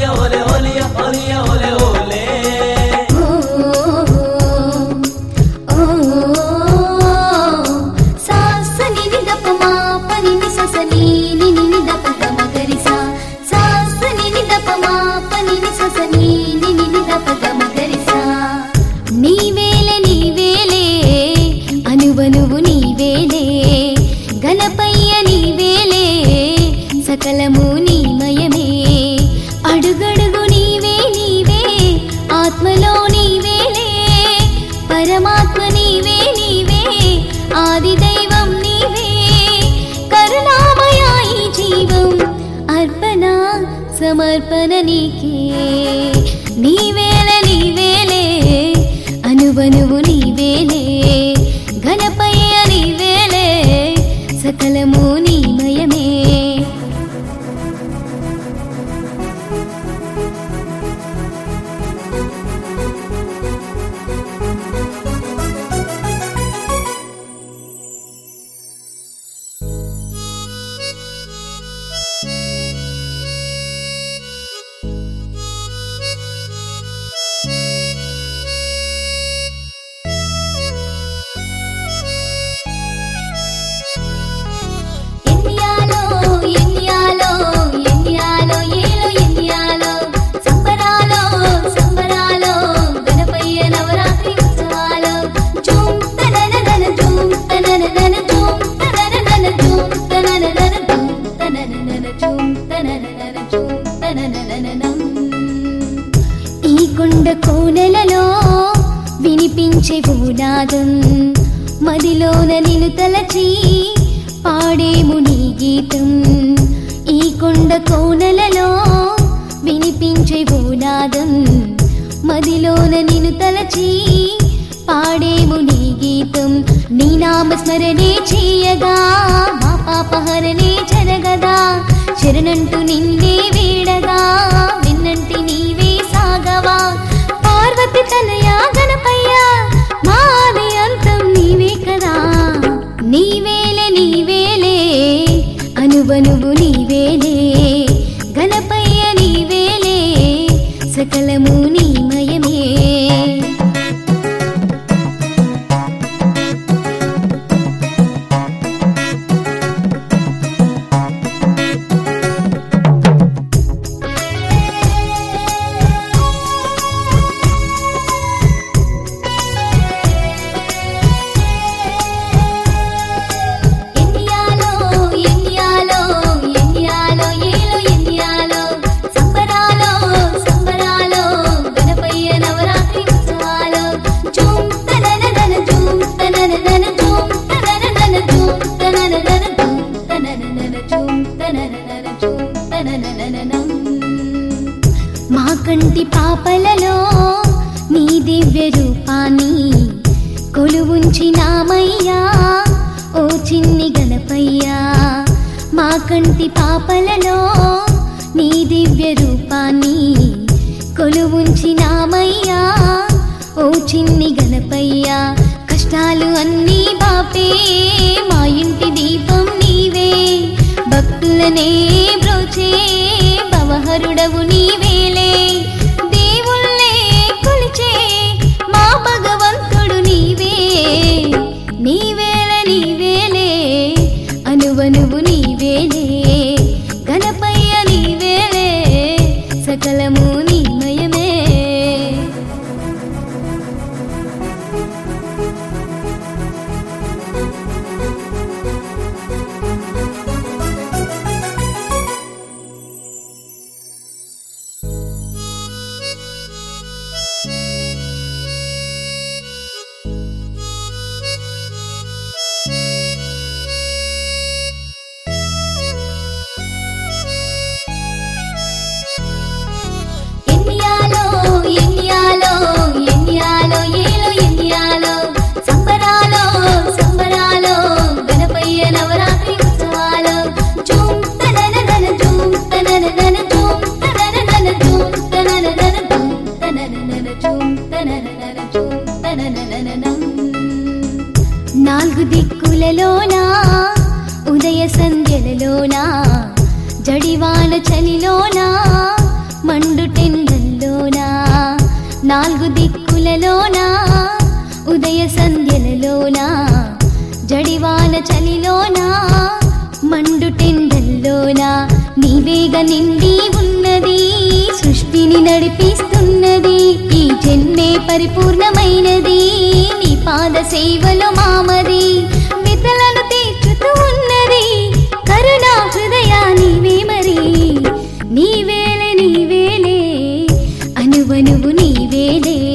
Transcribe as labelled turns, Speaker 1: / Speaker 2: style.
Speaker 1: ఓలే ఓలియా ఓలియా ఓలే ఓలే
Speaker 2: నీవేలే నీవేలే అనువనువు నీవేలే గణపయ్య నీవేలే సకలము నీమయమే అడుగడుగు నీవే నీవే ఆత్మలో నీవేలే పరమాత్మ నీవే నీవే ఆది దైవం నీవే కరుణామయ ఈ జీవం అర్పణ సమర్పణ నీకే నీవేల నీవేలే అనువనువు నీవేలే ఘనపయ్య నీవేలే సకలము నీమయమే ఎన్నియాలో ఎన్నియాలో ఎన్నియాలో ఏలో ఎన్నియాలో సంబరాలో సంబరాలో గణపయ్య నవరాత్రి ఉత్సవాలో జూమ్ తనననన జూమ్ తనననన జూమ్ తనననన జూమ్ తనననన జూమ్ తనననన జూమ్ తనననన జూమ్ తనననననం. ఈ కొండ కోనెలలో వినిపించే భూనాదం మదిలోన నిన్ను తలచి పాడేము నీ గీతం ఈ కొండ కోనెలలో వినిపించే భూనాదం మదిలోన నిన్ను తలచి పాడేము నీ గీతం నీ నామస్మరణే చేయగా మా పాపహరణే జరగదా శరణంటూ నిన్నే వీడగా విన్నంటి నీవే సాగవా పార్వతి తనయా గణపయ్య మాది అంతం నీవే కదా నీవేలే నీవేలే అనువనువు నీవేలే గణపయ్య నీవేలే సకలము నీమయమే ఎన్నియాలో ఎన్నియాలో ఎన్నియాలో ఏలో ఎన్నియాలో సంబరాలో సంబరాలో గణపయ్య నవరాత్రి ఉత్సవాలో జూమ్ తనననన జూమ్ తనననన జూమ్ తనననన జూమ్ తనననన జూమ్ తనననన జూమ్ తనననన జూమ్ తనననననం. మా కంటి పాపలలో నీ దివ్య రూపాన్ని కొలువుంచినామయ్యా ఓ చిన్ని గణపయ్యా మా కంటి పాపలలో నీ దివ్య రూపాన్ని కొలువుంచినామయ్యా ఓ చిన్ని గణపయ్యా కష్టాలు అన్నీ బాపే మా ఇంటి దీపం నీవే భక్తులనే బ్రోచే భవహరుడవు నీవేలే దేవుళ్ళే కొలిచే మా భగవంతుడు నీవే నీవేల నీవేలే అనువనువు నీవేలే గణపయ్య నీవేలే సకలము నీమయమే చలిలోనా మండు టెండల్లోనా నీవేగ నిండి ఉన్నది సృష్టిని నడిపిస్తున్నది ఈ జన్మే పరిపూర్ణమైనది నీ పాద సేవలో మామది వితలను తీర్చుతూ ఉన్నది కరుణా హృదయా నీవే మరి నీవేలే నీవేలే అనువనువు నీవేలే